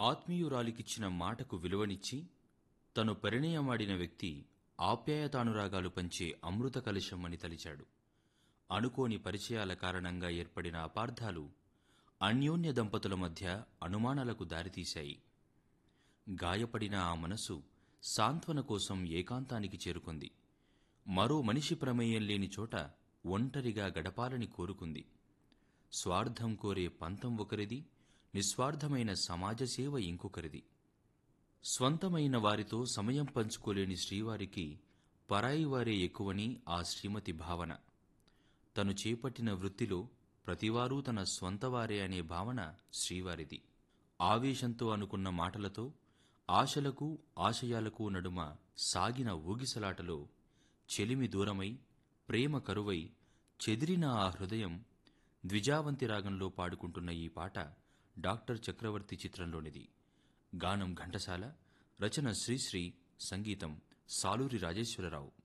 ఆత్మీయురాలికిచ్చిన మాటకు విలువనిచ్చి తను పరిణయమాడిన వ్యక్తి ఆప్యాయతానురాగాలు పంచే అమృత కలశం అని తలిచాడు అనుకోని పరిచయాల కారణంగా ఏర్పడిన అపార్థాలు అన్యోన్య దంపతుల మధ్య అనుమానాలకు దారితీశాయి గాయపడిన ఆ మనసు సాంత్వన కోసం ఏకాంతానికి చేరుకుంది మరో మనిషి ప్రమేయం లేని చోట ఒంటరిగా గడపాలని కోరుకుంది స్వార్థం కోరే పంతం ఒకరిది నిస్వార్థమైన సమాజ సేవ ఇంకొకరిది స్వంతమైన వారితో సమయం పంచుకోలేని శ్రీవారికి పరాయి వారే ఎక్కువని ఆ శ్రీమతి భావన తను చేపట్టిన వృత్తిలో ప్రతివారూ తన స్వంతవారే అనే భావన శ్రీవారిది ఆవేశంతో అనుకున్న మాటలతో ఆశలకు ఆశయాలకు నడుమ సాగిన ఊగిసలాటలో చెలిమి దూరమై ప్రేమ కరువై చెదిరిన ఆ హృదయం ద్విజావంతి రాగంలో పాడుకుంటున్న ఈ పాట డాక్టర్ చక్రవర్తి చిత్రంలోనిది గానం ఘంటసాల రచన శ్రీశ్రీ సంగీతం సాలూరి రాజేశ్వరరావు